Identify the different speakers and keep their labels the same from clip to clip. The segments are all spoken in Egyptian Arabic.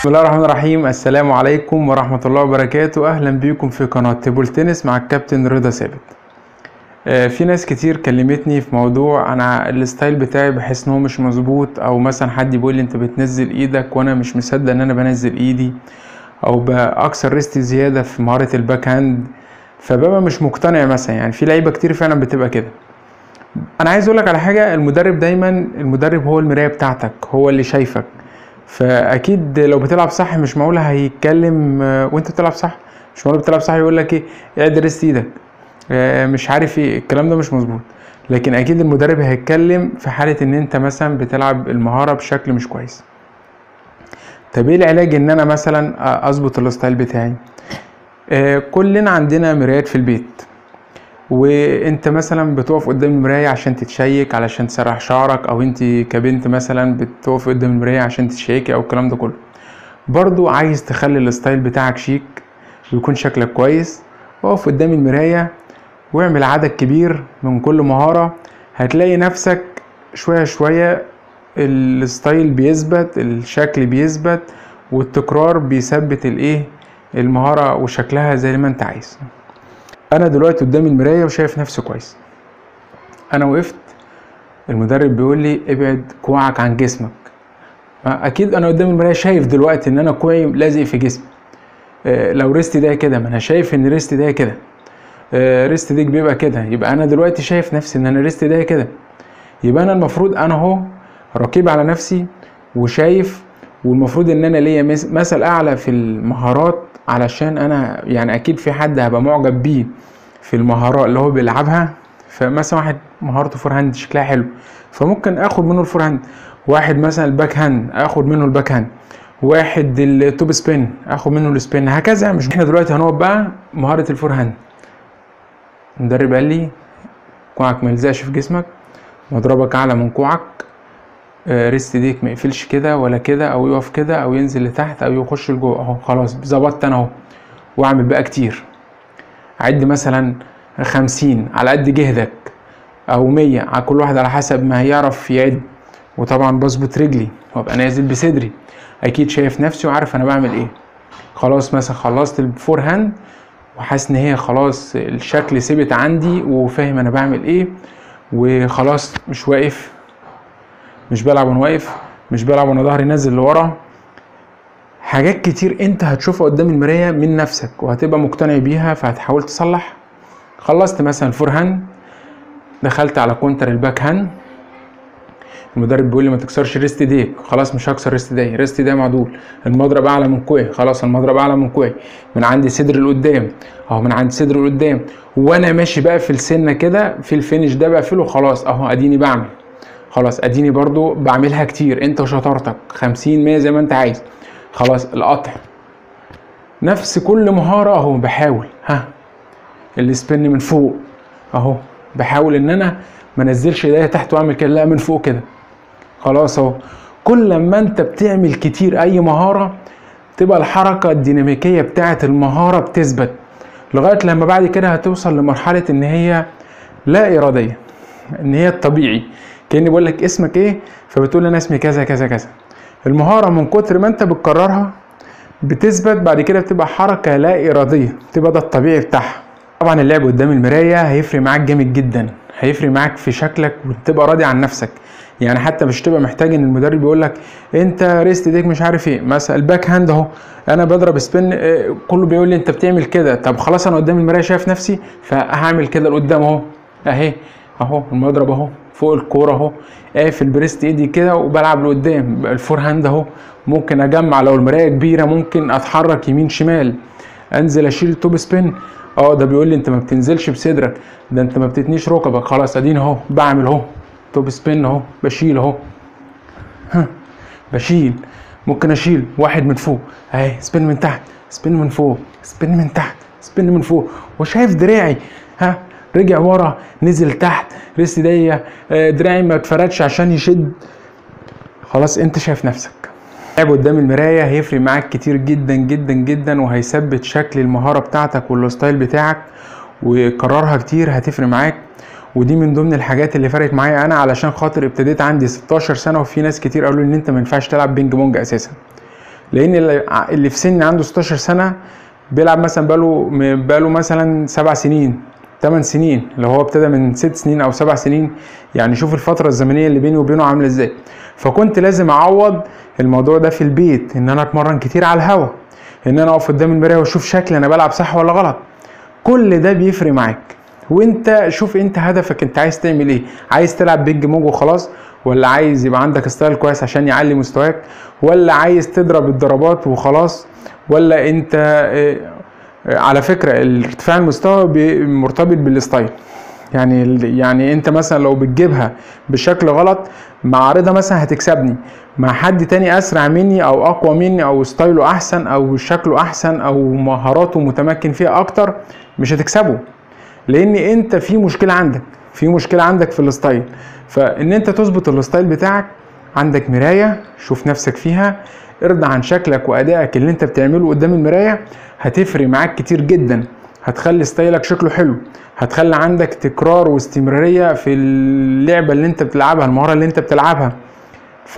Speaker 1: بسم الله الرحمن الرحيم السلام عليكم ورحمة الله وبركاته أهلا بيكم في قناة تيبل تنس مع الكابتن رضا ثابت آه، في ناس كتير كلمتني في موضوع انا الستايل بتاعي بحس ان هو مش مظبوط او مثلا حد بيقول لي انت بتنزل ايدك وانا مش مصدق ان انا بنزل ايدي او باكثر ريست زياده في مهاره الباك هاند فببقى مش مقتنع مثلا يعني في لعيبه كتير فعلا بتبقى كده انا عايز اقول لك على حاجه المدرب دايما المدرب هو المرايه بتاعتك هو اللي شايفك فاكيد لو بتلعب صح مش معقول هيتكلم آه، وانت بتلعب صح مش معقول بتلعب صح يقول لك ايه اعدل ريست ايدك آه، مش عارف ايه الكلام ده مش مظبوط لكن اكيد المدرب هيتكلم في حاله ان انت مثلا بتلعب المهاره بشكل مش كويس طب ايه العلاج ان انا مثلا اظبط الستايل بتاعي آه، كلنا عندنا مرايات في البيت وانت مثلا بتقف قدام المرايه عشان تتشيك علشان تسرح شعرك او انت كبنت مثلا بتقف قدام المرايه عشان تتشيكي او الكلام ده كله برضو عايز تخلي الستايل بتاعك شيك ويكون شكلك كويس اقف قدام المرايه واعمل عدد كبير من كل مهارة هتلاقي نفسك شوية شوية الستايل بيثبت الشكل بيثبت والتكرار بيثبت الايه المهارة وشكلها زي ما انت عايز انا دلوقتي قدام المراية وشايف نفسي كويس انا وقفت المدرب بيقول لي ابعد كوعك عن جسمك اكيد انا قدام المراية شايف دلوقتي ان انا كوعي لازق في جسمي آه، لو ريستي ده كده ما انا شايف ان ريستي ده كده آه، ريست ديك بيبقى كده يبقى انا دلوقتي شايف نفسي ان انا ريست ده كده يبقى انا المفروض انا اهو رقيب على نفسي وشايف والمفروض ان انا ليا مس- مثل اعلى في المهارات علشان انا يعني اكيد في حد هبقى معجب بيه في المهارات اللي هو بيلعبها فمثلا واحد مهارته فور هاند شكلها حلو فممكن اخد منه الفور هاند واحد مثلا الباك هاند اخد منه الباك هاند واحد التوب سبين اخد منه السبين هكذا مش احنا دلوقتي هنقعد بقى مهارة الفور هاند المدرب قال لي كوعك ما يلزقش في جسمك مضربك اعلى من كوعك آه، ريست ايديك ما يقفلش كده ولا كده او يقف كده او ينزل لتحت او يخش لجوه اهو خلاص ظبطت انا اهو واعمل بقى كتير عد مثلا خمسين على قد جهدك او مية على كل واحد على حسب ما هيعرف يعد وطبعا بظبط رجلي وابقى نازل بصدري اكيد شايف نفسي وعارف انا بعمل ايه خلاص مثلا خلصت الفور هاند وحاسس ان هي خلاص الشكل ثبت عندي وفاهم انا بعمل ايه وخلاص مش واقف مش بلعب وانا واقف مش بلعب وانا ظهري نازل لورا حاجات كتير انت هتشوفها قدام المراية من نفسك وهتبقى مقتنع بيها فهتحاول تصلح خلصت مثلا الفور هاند دخلت على كونتر الباك هاند المدرب بيقول لي ما تكسرش ريست ايديك خلاص مش هكسر ريست ايدي ريست ايدي معدول المضرب اعلى من كوعي خلاص المضرب اعلى من كوعي من عند صدر لقدام اهو من عند صدر لقدام وانا ماشي بقى في السنه كده في الفينش ده بقفله خلاص اهو اديني بعمل خلاص اديني برضو بعملها كتير انت وشطارتك 50 100 زي ما انت عايز خلاص القطع نفس كل مهاره اهو بحاول ها السبن من فوق اهو بحاول ان انا ما انزلش ايديا تحت واعمل كده لا من فوق كده خلاص اهو كل ما انت بتعمل كتير اي مهاره تبقى الحركه الديناميكيه بتاعه المهاره بتثبت لغايه لما بعد كده هتوصل لمرحله ان هي لا اراديه ان هي الطبيعي كاني بقول لك اسمك ايه فبتقول انا اسمي كذا كذا كذا المهاره من كتر ما انت بتكررها بتثبت بعد كده بتبقى حركه لا اراديه تبقى ده الطبيعي بتاعها طبعا اللعب قدام المرايه هيفرق معاك جامد جدا هيفرق معاك في شكلك وتبقى راضي عن نفسك يعني حتى مش تبقى محتاج ان المدرب يقول لك انت ريست ايديك مش عارف ايه مثلا الباك هاند اهو انا بضرب سبين آه، كله بيقول لي انت بتعمل كده طب خلاص انا قدام المرايه شايف نفسي فهعمل كده لقدام اهو اهي اهو المضرب اهو فوق الكوره اهو قافل بريست ايدي كده وبلعب لقدام الفور هاند اهو ممكن اجمع لو المرايه كبيره ممكن اتحرك يمين شمال انزل اشيل توب سبين اه ده بيقول لي انت ما بتنزلش بصدرك ده انت ما بتتنيش ركبك خلاص اديني اهو بعمل اهو توب سبين اهو بشيل اهو ها بشيل ممكن اشيل واحد من فوق اهي سبين من تحت سبين من فوق سبين من تحت سبين من فوق وشايف دراعي ها رجع ورا نزل تحت ريست ايديا آه، دراعي ما اتفردش عشان يشد خلاص انت شايف نفسك لعب قدام المرايه هيفرق معاك كتير جدا جدا جدا وهيثبت شكل المهاره بتاعتك والستايل بتاعك وكررها كتير هتفرق معاك ودي من ضمن الحاجات اللي فرقت معايا انا علشان خاطر ابتديت عندي 16 سنه وفي ناس كتير قالوا لي ان انت ما ينفعش تلعب بينج بونج اساسا لان اللي ع- اللي في سني عنده 16 سنه بيلعب مثلا بقاله م- بقاله مثلا سبع سنين 8 سنين اللي هو ابتدى من ست سنين او سبع سنين يعني شوف الفتره الزمنيه اللي بيني وبينه عامله ازاي فكنت لازم اعوض الموضوع ده في البيت ان انا اتمرن كتير على الهوا ان انا اقف قدام المرايه واشوف شكلي انا بلعب صح ولا غلط كل ده بيفرق معاك وانت شوف انت هدفك انت عايز تعمل ايه عايز تلعب بيج موج وخلاص ولا عايز يبقى عندك ستايل كويس عشان يعلي مستواك ولا عايز تضرب الضربات وخلاص ولا انت اه، اه، على فكرة ارتفاع المستوى بي- مرتبط بالستايل يعني ال- يعني انت مثلا لو بتجيبها بشكل غلط مع عارضة مثلا هتكسبني مع حد تاني اسرع مني او اقوى مني او ستايله احسن او شكله احسن او مهاراته متمكن فيها اكتر مش هتكسبه لان انت في مشكله عندك في مشكله عندك في الستايل فان انت تظبط الستايل بتاعك عندك مرايه شوف نفسك فيها ارضى عن شكلك وادائك اللي انت بتعمله قدام المرايه هتفرق معاك كتير جدا هتخلي ستايلك شكله حلو هتخلي عندك تكرار واستمراريه في اللعبه اللي انت بتلعبها المهاره اللي انت بتلعبها ف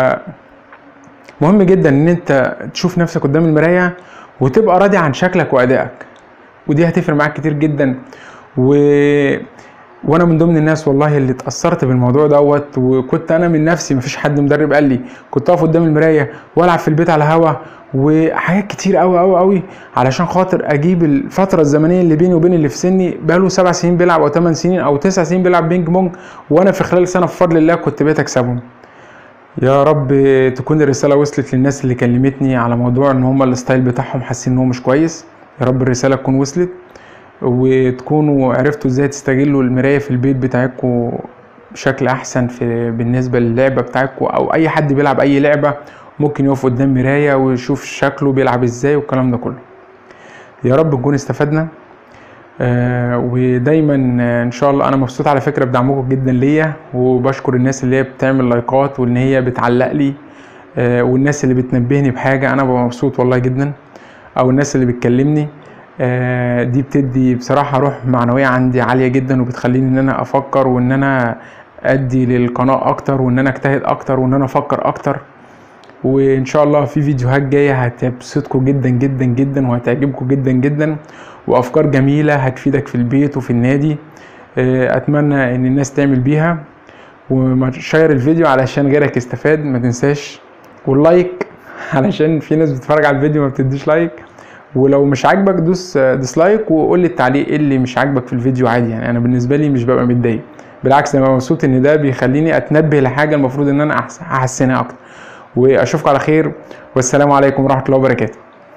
Speaker 1: مهم جدا ان انت تشوف نفسك قدام المرايه وتبقى راضي عن شكلك وادائك ودي هتفرق معاك كتير جدا و... وانا من ضمن الناس والله اللي اتاثرت بالموضوع دوت وكنت انا من نفسي مفيش حد مدرب قال لي كنت اقف قدام المرايه والعب في البيت على هوا وحاجات كتير قوي قوي قوي علشان خاطر اجيب الفتره الزمنيه اللي بيني وبين اللي في سني بقاله سبع سنين بيلعب او ثمان سنين او تسع سنين بيلعب بينج بونج وانا في خلال سنه بفضل الله كنت بقيت اكسبهم يا رب تكون الرسالة وصلت للناس اللي كلمتني على موضوع ان هم الستايل بتاعهم حاسين ان هو مش كويس يا رب الرسالة تكون وصلت وتكونوا عرفتوا ازاي تستغلوا المراية في البيت بتاعكم بشكل احسن في بالنسبة للعبة بتاعكم او اي حد بيلعب اي لعبة ممكن يقف قدام مراية ويشوف شكله بيلعب ازاي والكلام ده كله يا رب نكون استفدنا آه ودايما آه ان شاء الله انا مبسوط على فكره بدعمكم جدا ليا وبشكر الناس اللي هي بتعمل لايكات وان هي بتعلق لي آه والناس اللي بتنبهني بحاجه انا ببقى مبسوط والله جدا او الناس اللي بتكلمني آه دي بتدي بصراحه روح معنويه عندي عاليه جدا وبتخليني ان انا افكر وان انا ادي للقناه اكتر وان انا اجتهد اكتر وان انا افكر اكتر وان شاء الله في فيديوهات جايه هتبسطكم جدا جدا جدا وهتعجبكم جدا جدا وافكار جميله هتفيدك في البيت وفي النادي آه، اتمنى ان الناس تعمل بيها وشير الفيديو علشان غيرك يستفاد ما تنساش واللايك علشان في ناس بتتفرج على الفيديو ما بتديش لايك ولو مش عاجبك دوس ديسلايك وقول لي التعليق ايه اللي مش عاجبك في الفيديو عادي يعني انا بالنسبه لي مش ببقى متضايق بالعكس انا ببقى مبسوط ان ده بيخليني اتنبه لحاجه المفروض ان انا أحس- احسنها اكتر واشوفكم على خير والسلام عليكم ورحمه الله وبركاته